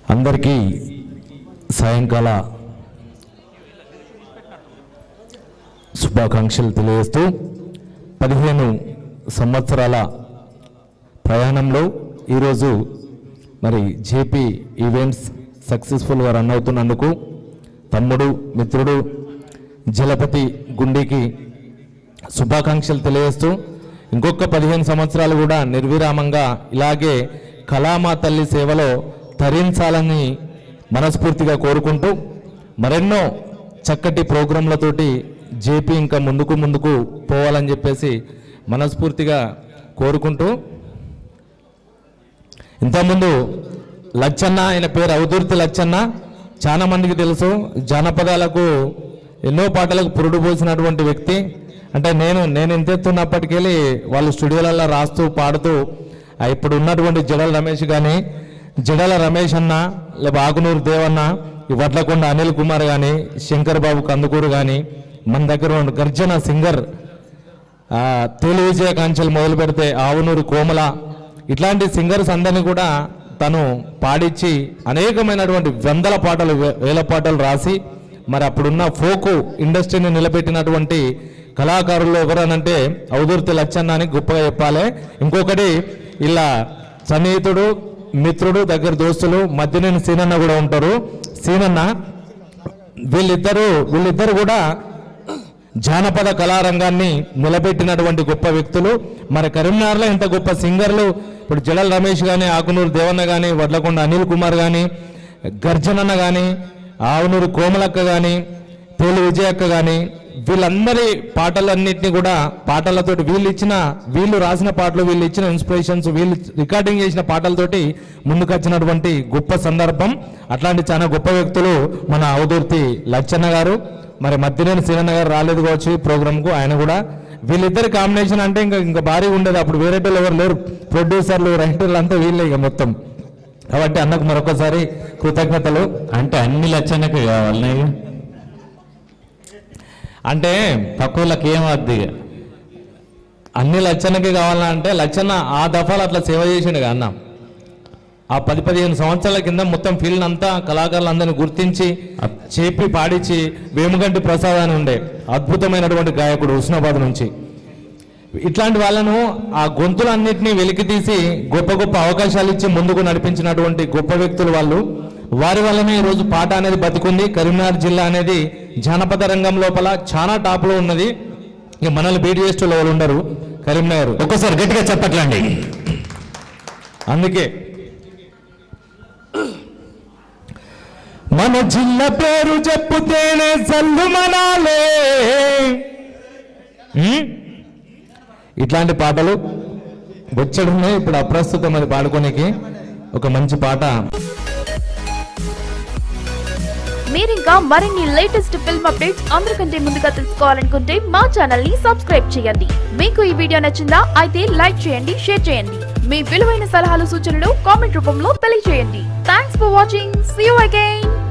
అందరికీ సాయంకాల శుభాకాంక్షలు తెలియజేస్తూ పదిహేను సంవత్సరాల ప్రయాణంలో ఈరోజు మరి జేపీ ఈవెంట్స్ సక్సెస్ఫుల్గా రన్ అవుతున్నందుకు తమ్ముడు మిత్రుడు జలపతి గుండీకి శుభాకాంక్షలు తెలియజేస్తూ ఇంకొక పదిహేను సంవత్సరాలు కూడా నిర్విరామంగా ఇలాగే కళామా తల్లి సేవలో తరించాలని మనస్ఫూర్తిగా కోరుకుంటూ మరెన్నో చక్కటి ప్రోగ్రాంలతోటి జేపీ ఇంకా ముందుకు ముందుకు పోవాలని చెప్పేసి మనస్ఫూర్తిగా కోరుకుంటూ ఇంతకుముందు లచ్చన్న ఆయన పేరు అవధూర్తి లచ్చన్న చాలా మందికి తెలుసు జానపదాలకు ఎన్నో పాటలకు పురుడు పోసినటువంటి వ్యక్తి అంటే నేను నేను ఎంత ఎత్తున్నప్పటికెళ్ళి వాళ్ళు స్టూడియోలలో రాస్తూ పాడుతూ ఆ ఇప్పుడు ఉన్నటువంటి జడల రమేష్ కానీ జడల రమేష్ అన్న లేక ఆకునూరు దేవన్న ఈ వడ్లకొండ అనిల్ కుమార్ కానీ శంకర్ బాబు కందుకూరు కానీ మన దగ్గర ఉన్న గర్జన సింగర్ ఆ, తొలి విజయ కాంచెలు మొదలు పెడితే ఆవునూరు కోమల ఇట్లాంటి సింగర్స్ అందరినీ కూడా తను పాడించి అనేకమైనటువంటి వందల పాటలు వే- వేల పాటలు రాసి మరి అప్పుడున్న ఫోకు ఇండస్ట్రీని నిలబెట్టినటువంటి కళాకారులు ఎవరనంటే అవధూర్తి లచ్చన్న అని గొప్పగా చెప్పాలి ఇంకొకటి ఇలా సన్నిహితుడు మిత్రుడు దగ్గర దోస్తులు మధ్యనేని సీనన్న కూడా ఉంటారు సీనన్న వీళ్ళిద్దరూ వీళ్ళిద్దరు కూడా జానపద కళారంగాన్ని నిలబెట్టినటువంటి గొప్ప వ్యక్తులు మరి కరీంనగర్లో ఇంత గొప్ప సింగర్లు ఇప్పుడు జడల రమేష్ కానీ ఆకునూరు దేవన్న కానీ వడ్లకొండ అనిల్ కుమార్ కానీ గర్జనన్న కానీ ఆవునూరు కోమలక్క కానీ తేలు విజయక్క కానీ వీళ్ళందరి పాటలన్నింటినీ కూడా పాటలతోటి వీళ్ళు ఇచ్చిన వీళ్ళు రాసిన పాటలు వీళ్ళు ఇచ్చిన ఇన్స్పిరేషన్స్ వీళ్ళు రికార్డింగ్ చేసిన పాటలతోటి ముందుకొచ్చినటువంటి గొప్ప సందర్భం అట్లాంటి చాలా గొప్ప వ్యక్తులు మన అవధూర్తి లచ్చన్న గారు మరి మధ్యనేని సీనన్న గారు రాలేదు కావచ్చు ఈ ప్రోగ్రామ్కు ఆయన కూడా వీళ్ళిద్దరి కాంబినేషన్ అంటే ఇంకా ఇంకా భారీ ఉండేది అప్పుడు వేరే వాళ్ళు ఎవరు లేరు ప్రొడ్యూసర్లు రైటర్లు అంతా వీళ్ళే ఇక మొత్తం కాబట్టి అన్నకు మరొకసారి కృతజ్ఞతలు అంటే అన్ని లచ్చనకి కావాలి అంటే తక్కువలకి ఏం వద్దు ఇక అన్ని లచ్చన్నకి కావాలంటే లచ్చన్న ఆ దఫాలు అట్లా సేవ చేసిండు కదా అన్న ఆ పది పదిహేను సంవత్సరాల కింద మొత్తం ఫీల్డ్ అంతా కళాకారులందరినీ గుర్తించి చేపి పాడించి వేముగంటి ప్రసాద్ అని ఉండే అద్భుతమైనటువంటి గాయకుడు హుస్నాబాద్ నుంచి ఇట్లాంటి వాళ్ళను ఆ గొంతులన్నింటినీ వెలికి తీసి గొప్ప గొప్ప అవకాశాలు ఇచ్చి ముందుకు నడిపించినటువంటి గొప్ప వ్యక్తులు వాళ్ళు వారి వల్లనే ఈరోజు పాట అనేది బతికుంది కరీంనగర్ జిల్లా అనేది జానపద రంగం లోపల చాలా టాప్లో ఉన్నది ఇక మనల్ని బీట్ చేస్తూ ఎవరు ఉండరు కరీంనగర్ ఒక్కసారి గట్టిగా చెప్పట్లండి అందుకే మన జిల్లా పేరు చెప్పుతేనే జల్లు మనాలే ఉమ్? ఇట్లాంటి పాటలు బొచ్చడున్నాయి ఇప్పుడు అప్రస్తుతం అది పాడుకోనికి ఒక మంచి పాట మీరింకా మరిన్ని లేటెస్ట్ ఫిల్మ్ అప్డేట్స్ అందరికంటే ముందుగా తెలుసుకోవాలనుకుంటే మా ఛానల్ ని సబ్స్క్రైబ్ చేయండి మీకు ఈ వీడియో నచ్చిందా అయితే లైక్ చేయండి షేర్ చేయండి మీ విలువైన సలహాలు సూచనలు కామెంట్ రూపంలో తెలియజేయండి thanks for watching see you again